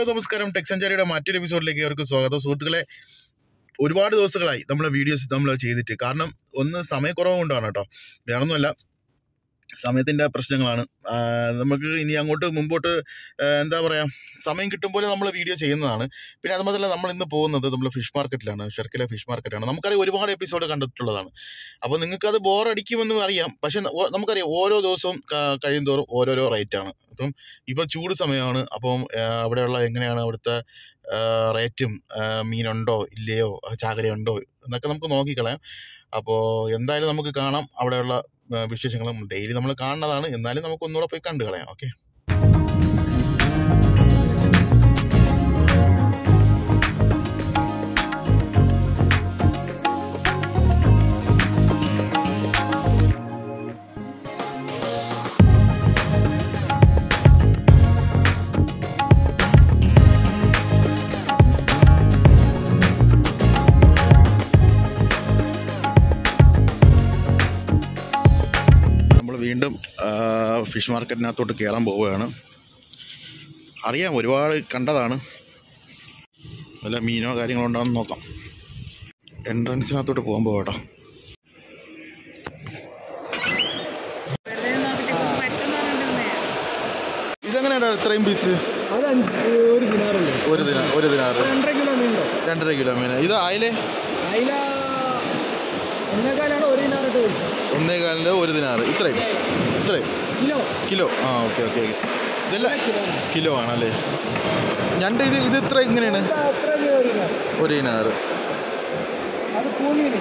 നമസ്കാരം ടെക് സെഞ്ചുറിയുടെ മറ്റൊരു എപ്പിസോഡിലേക്ക് അവർക്ക് സ്വാഗതം സുഹൃത്തുക്കളെ ഒരുപാട് ദിവസങ്ങളായി നമ്മളെ വീഡിയോസ് നമ്മൾ ചെയ്തിട്ട് കാരണം ഒന്ന് സമയക്കുറവ് കൊണ്ടാണ് കേട്ടോ വേറൊന്നുമല്ല സമയത്തിൻ്റെ പ്രശ്നങ്ങളാണ് ആ, നമുക്ക് ഇനി അങ്ങോട്ട് മുമ്പോട്ട് ആ, എന്താ പറയുക സമയം കിട്ടും പോലെ നമ്മൾ വീഡിയോ ചെയ്യുന്നതാണ് പിന്നെ അത് മാത്രമല്ല നമ്മൾ ഇന്ന് പോകുന്നത് നമ്മൾ ഫിഷ് മാർക്കറ്റിലാണ് ഷെർക്കിലെ ഫിഷ് മാർക്കറ്റാണ് നമുക്കറിയാം ഒരുപാട് എപ്പിസോഡ് കണ്ടിട്ടുള്ളതാണ് അപ്പോൾ നിങ്ങൾക്കത് ബോറടിക്കുമെന്ന് അറിയാം പക്ഷെ ന- ഓ- നമുക്കറിയാം ഓരോ ദിവസവും ക- കഴിയുന്തോറും ഓരോരോ റേറ്റാണ് അപ്പം ഇപ്പോൾ ചൂട് സമയമാണ് അപ്പം ആ, അവിടെയുള്ള എങ്ങനെയാണ് അവിടുത്തെ ആ, റേറ്റും ആ, മീനുണ്ടോ ഇല്ലയോ ആ, ചാകരയുണ്ടോ എന്നൊക്കെ നമുക്ക് നോക്കിക്കളയാം അപ്പോൾ എന്തായാലും നമുക്ക് കാണാം അവിടെയുള്ള ആ, വിശേഷങ്ങളും ഡെയിലി നമ്മൾ കാണുന്നതാണ് എന്നാലും നമുക്ക് ഒന്നുകൂടെ പോയി കണ്ടു കളയാം ഓക്കെ നമ്മൾ വീണ്ടും ആ, ഫിഷ് മാർക്കറ്റിനകത്തോട്ട് കയറാൻ പോവുകയാണ് അറിയാം ഒരുപാട് കണ്ടതാണ് വല്ല മീനോ കാര്യങ്ങളോ ഉണ്ടോ എന്ന് നോക്കാം എൻട്രൻസിനകത്തോട്ട് പോകാൻ പോവാട്ടോ ഇതെങ്ങനെയാണ് ഇത്രയും പീസ് അത് അഞ്ച് ഒരു ദിനാറുണ്ട് ഒരു ദിന ഒരു ദിനാറ് രണ്ടര കിലോ മീനുണ്ടോ രണ്ടര കിലോ മീൻ ഇത് അയിലെ അതില ഒന്നേക്കാലാണ് ഒരു ദിനാറിട്ട് കൊടുക്കും ഒന്നേ കാലിൻ്റെ ഒരു ദിനാറ് ഇത്രയും ഇത്രയും കിലോ കിലോ ആ ഓക്കെ ഓക്കെ ഇതെല്ലാം കിലോ കിലോ ആണല്ലേ ഞണ്ട് ഇത് ഇത് ഇത്ര ഇങ്ങനെയാണ് അത്ര കിലോ ഒരു ദിനാർ ഒരു ദിനാറ് അത് പൂമീന്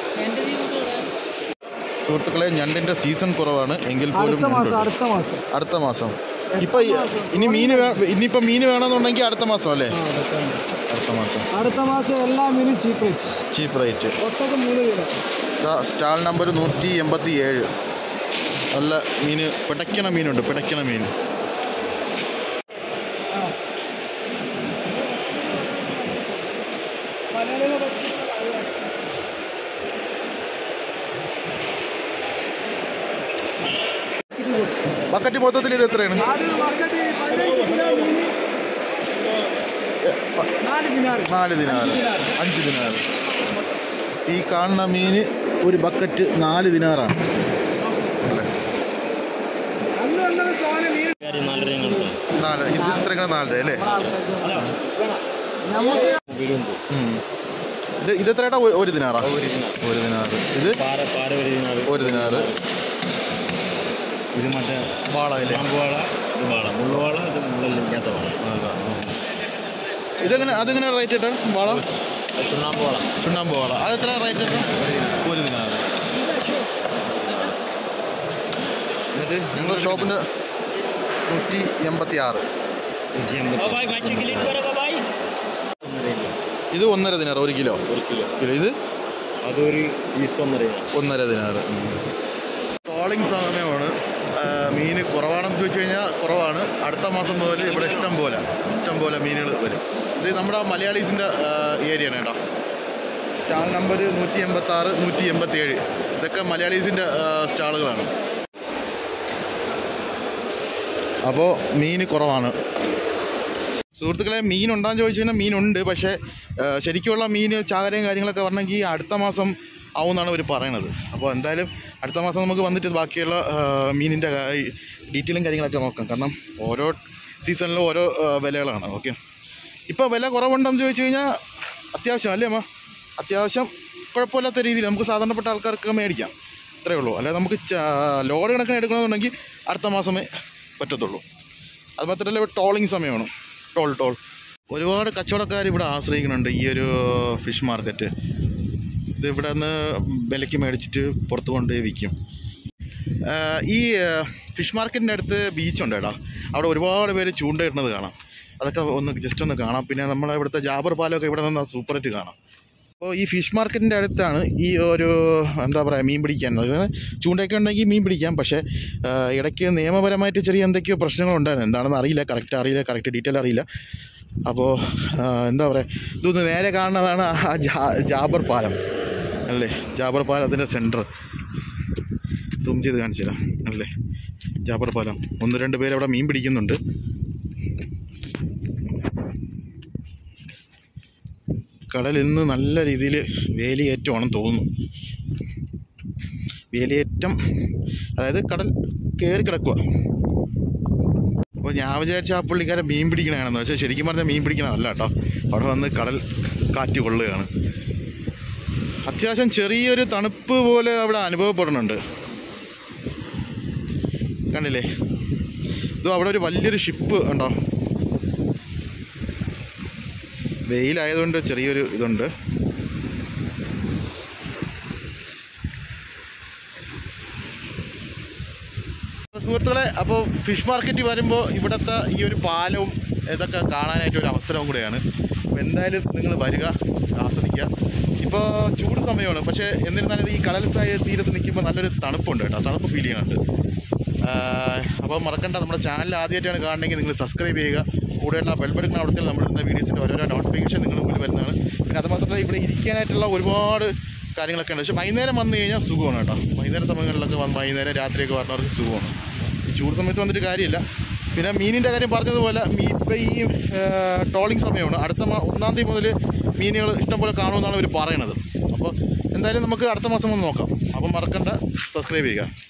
സുഹൃത്തുക്കളെ ഞണ്ടിൻ്റെ സീസൺ കുറവാണ് എങ്കിൽ പോലും അടുത്ത മാസം ഞണ്ടുണ്ട്. അടുത്ത മാസം അടുത്ത മാസം ഇപ്പൊ ഈ- ഇനി മീൻ ഇനിയിപ്പോ മീൻ വേണമെന്നുണ്ടെങ്കിൽ അടുത്ത മാസം അല്ലേ ആ, അടുത്ത മാസം. അടുത്ത മാസം അടുത്ത മാസം എല്ലാ മീനും ചീപ്പ് റേറ്റ് ചീപ്പ് റേറ്റ് ഒട്ടൊക്കെ മൂന്ന് കിലോ സ്റ്റാൾ നമ്പർ നൂറ്റി എൺപത്തി ഏഴ് നല്ല മീൻ പിടയ്ക്കണ മീനുണ്ട് പിടയ്ക്കണ മീൻ ആ മലയാളികളെ പറ്റി ഇത് കൊടുക്കും. ബക്കറ്റ് മൊത്തത്തിൽ ഇത് എത്രയാണ് അത് ബക്കറ്റ് പതിനഞ്ച് കിലോ മീന് നാല് ദിനാറ് നാല് ദിനാറ് അഞ്ച് ദിനാറ് ഈ കാണുന്ന മീന് ഒരു ബക്കറ്റ് നാല് ദിനാറാണ് അന്ന് വന്നത് തോനെ മീൻ നാല് ഇത് ഇത്ര നാലര അല്ലേ നമുക്ക് ഉം. ഇത് ഇത് എത്രയാട്ടാ ഒരു- ഒരു ദിനാറാ ഒരു ദിനാറ് ഇത് പാര പാര വരിക്കുന്നത് ഒരു ദിനാറ് ഇത് മറ്റേ വാള അല്ലേ പാമ്പുവാള ഇത് വാള മുള്ളുവാള ഇത് മുള്ളില്ലാത്ത വാള അല്ല. ഇതെങ്ങനെ അതെങ്ങനെ റേറ്റ് ഇട്ടാ വാള അത് ചുണ്ണാമ്പ് വാള ചുണ്ണാമ്പ് വാള അത് എത്ര റേറ്റ് ഇട്ടാ ഒരു ദിനാറ് എന്നിട്ട് നിങ്ങളുടെ ഷോപ്പിൻ്റെ നൂറ്റി എൺപത്തി ആറ് നൂറ്റി എൺപത് ഇത് ഒന്നര ദിനാർ ഒരു കിലോ ഒരു കിലോ കിലോ ഇത് അതൊരു പീസ് ഒന്നര ഒന്നര ദിനാർ ട്രോളിംഗ് സമയമാണ് മീൻ കുറവാണെന്ന് ചോദിച്ചു കഴിഞ്ഞാൽ കുറവാണ് അടുത്ത മാസം മുതൽ ഇവിടെ ഇഷ്ടം പോലെ ഇഷ്ടം പോലെ മീനുകൾ വരും ഇത് നമ്മുടെ മലയാളീസിൻ്റെ ഏരിയയാണ് കേട്ടോ സ്റ്റാൾ നമ്പർ നൂറ്റി എൺപത്തി ആറ് നൂറ്റി എൺപത്തി ഏഴ് ഇതൊക്കെ മലയാളീസിൻ്റെ സ്റ്റാളുകളാണ് അപ്പോൾ മീൻ കുറവാണ് സുഹൃത്തുക്കളെ മീൻ ഉണ്ടാന്ന് ചോദിച്ചു കഴിഞ്ഞാൽ മീനുണ്ട് പക്ഷേ ആ, ശരിക്കുള്ള മീൻ ചാകരയും കാര്യങ്ങളൊക്കെ വരണമെങ്കിൽ അടുത്ത മാസം ആവുമെന്നാണ് അവർ പറയണത് അപ്പോൾ എന്തായാലും അടുത്ത മാസം നമുക്ക് വന്നിട്ട് ബാക്കിയുള്ള ആ, മീനിൻ്റെ ഡീറ്റെയിലും കാര്യങ്ങളൊക്കെ നോക്കാം കാരണം ഓരോ സീസണിലും ഓരോ ആ, വിലകളാണ് ഓക്കെ ഇപ്പോൾ വില കുറവുണ്ടെന്ന് ചോദിച്ചു കഴിഞ്ഞാൽ അത്യാവശ്യം അല്ലേ അമ്മ അത്യാവശ്യം കുഴപ്പമില്ലാത്ത രീതിയിൽ നമുക്ക് സാധാരണപ്പെട്ട ആൾക്കാർക്ക് മേടിക്കാം അത്രേ ഉള്ളൂ അല്ലാതെ നമുക്ക് ച- ലോഡ് കണക്കിന് എടുക്കണമെന്നുണ്ടെങ്കിൽ അടുത്ത മാസമേ പറ്റത്തുള്ളൂ അത് മാത്രമല്ല ടോളിങ് സമയമാണ് ടോൾ ടോൾ ഒരുപാട് കച്ചവടക്കാർ ഇവിടെ ആശ്രയിക്കുന്നുണ്ട് ഈ ഒരു ഫിഷ് മാർക്കറ്റ് ഇത് ഇവിടെ നിന്ന് വിലയ്ക്ക് മേടിച്ചിട്ട് പുറത്ത് കൊണ്ടുപോയി വിൽക്കും ആഹ് ഈ ഫിഷ് മാർക്കറ്റിൻ്റെ അടുത്ത് ബീച്ചുണ്ട് കേട്ടോ അവിടെ ഒരുപാട് പേര് ചൂണ്ടയിടുന്നത് കാണാം അതൊക്കെ ഒന്ന് ജസ്റ്റ് ഒന്ന് കാണാം പിന്നെ നമ്മളെ ഇവിടുത്തെ ജാബർ പാലമൊക്കെ ഇവിടെ നിന്ന് സൂപ്പറായിട്ട് കാണാം അപ്പോൾ ഈ ഫിഷ് മാർക്കറ്റിൻ്റെ അടുത്താണ് ഈ ഒരു എന്താ പറയുക മീൻ പിടിക്കാൻ അതായത് ചൂണ്ടയൊക്കെ ഉണ്ടെങ്കിൽ മീൻ പിടിക്കാം പക്ഷേ ആ, ഇടയ്ക്ക് നിയമപരമായിട്ട് ചെറിയ എന്തൊക്കെയോ പ്രശ്നങ്ങളുണ്ടായിരുന്നു എന്താണെന്ന് അറിയില്ല കറക്റ്റ് അറിയില്ല കറക്റ്റ് ഡീറ്റെയിൽ അറിയില്ല അപ്പോൾ ആ, എന്താ പറയുക ഇതൊന്ന് നേരെ കാണുന്നതാണ് ആ ജാ- ജാബർ പാലം അല്ലേ ജാബർ പാലത്തിൻ്റെ സെൻറ്റർ സൂം ചെയ്ത് കാണിച്ചു തരാം അല്ലേ ജാബർ പാലം ഒന്ന് രണ്ട് പേര് അവിടെ മീൻ പിടിക്കുന്നുണ്ട് കടൽ ഇന്ന് നല്ല രീതിയിൽ വേലിയേറ്റമാണെന്ന് തോന്നുന്നു വേലിയേറ്റം അതായത് കടൽ കയറി കിടക്കുക അപ്പോൾ ഞാൻ വിചാരിച്ച ആ പുള്ളിക്കാരെ മീൻ പിടിക്കണതാണെന്ന് പക്ഷേ ശരിക്കും പറഞ്ഞാൽ മീൻ പിടിക്കണതല്ല കേട്ടോ അവിടെ വന്ന് കടൽ കാറ്റ് കൊള്ളുകയാണ് അത്യാവശ്യം ചെറിയൊരു തണുപ്പ് പോലെ അവിടെ അനുഭവപ്പെടുന്നുണ്ട് കണ്ടില്ലേ ഇതും അവിടെ ഒരു വലിയൊരു ഷിപ്പ് ഉണ്ടോ വെയിലായതുകൊണ്ട് ചെറിയൊരു ഇതുണ്ട് സുഹൃത്തുക്കളെ അപ്പോൾ ഫിഷ് മാർക്കറ്റിൽ വരുമ്പോൾ ഇവിടുത്തെ ഈ ഒരു പാലവും ഇതൊക്കെ കാണാനായിട്ട് ഒരു അവസരവും കൂടെയാണ് അപ്പോൾ എന്തായാലും നിങ്ങൾ വരിക ആസ്വദിക്കുക ഇപ്പോൾ ചൂട് സമയമാണ് പക്ഷേ എന്നിരുന്നാലും ഈ കടൽ സായ തീരത്ത് നിൽക്കുമ്പോൾ നല്ലൊരു തണുപ്പുണ്ട് കേട്ടോ തണുപ്പ് ഫീൽ ചെയ്യുന്നുണ്ട് അപ്പോൾ മറക്കണ്ട നമ്മുടെ ചാനൽ ആദ്യമായിട്ടാണ് കാണണമെങ്കിൽ നിങ്ങൾ സബ്സ്ക്രൈബ് ചെയ്യുക കൂടെയുള്ള ബെൽബെടുക്കുന്ന അവിടുത്തെ നമ്മളിടുന്ന വീഡിയോസിൻ്റെ ഓരോരോ നോട്ടിഫിക്കേഷൻ നിങ്ങൾ മുന്നിൽ വരുന്നതാണ് പിന്നെ അത് മാത്രമല്ല ഇവിടെ ഇരിക്കാനായിട്ടുള്ള ഒരുപാട് കാര്യങ്ങളൊക്കെ ഉണ്ട് പക്ഷേ വൈകുന്നേരം വന്നു കഴിഞ്ഞാൽ സുഖമാണ് കേട്ടോ വൈകുന്നേര സമയങ്ങളിലൊക്കെ വന്ന് വൈകുന്നേരം രാത്രിയൊക്കെ വരുന്നവർക്ക് സുഖമാണ് ഈ ചൂട് സമയത്ത് വന്നിട്ട് കാര്യമില്ല പിന്നെ മീനിൻ്റെ കാര്യം പറഞ്ഞതുപോലെ മീൻ ഇപ്പോൾ ഈ ട്രോളിങ് സമയമാണ് അടുത്ത മാ ഒന്നാം തീയതി മുതൽ മീനുകൾ ഇഷ്ടംപോലെ കാണുമെന്നാണ് ഇവർ പറയണത് അപ്പോൾ എന്തായാലും നമുക്ക് അടുത്ത മാസം ഒന്ന് നോക്കാം അപ്പം മറക്കണ്ട സബ്സ്ക്രൈബ് ചെയ്യുക